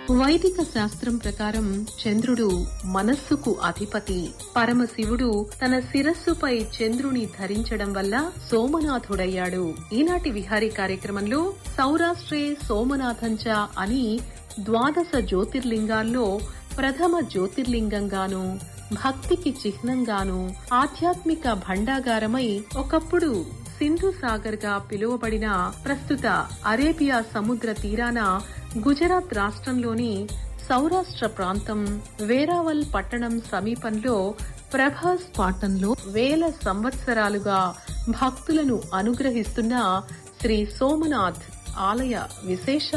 వైదిక శాస్త్రం ప్రకారం చంద్రుడు మనస్సుకు అధిపతి పరమశివుడు తన శిరస్సుపై చంద్రుని ధరించడం వల్ల సోమనాథుడయ్యాడు ఈనాటి విహారీ కార్యక్రమంలో సౌరాష్ట్రే సోమనాథంచ అని ద్వాదశ జ్యోతిర్లింగాల్లో ప్రథమ జ్యోతిర్లింగంగాను భక్తికి చిహ్నంగాను ఆధ్యాత్మిక భండాగారమై ఒకప్పుడు సింధు సాగర్ గా పిలువబడిన ప్రస్తుత అరేబియా సముద్ర తీరాన గుజరాత్ రాష్ట్రంలోని సౌరాష్ట్ర ప్రాంతం వేరావల్ పట్టణం సమీపంలో ప్రభాస్ పాటంలో వేల సంవత్సరాలుగా భక్తులను అనుగ్రహిస్తున్న శ్రీ సోమనాథ్ ఆలయ విశేష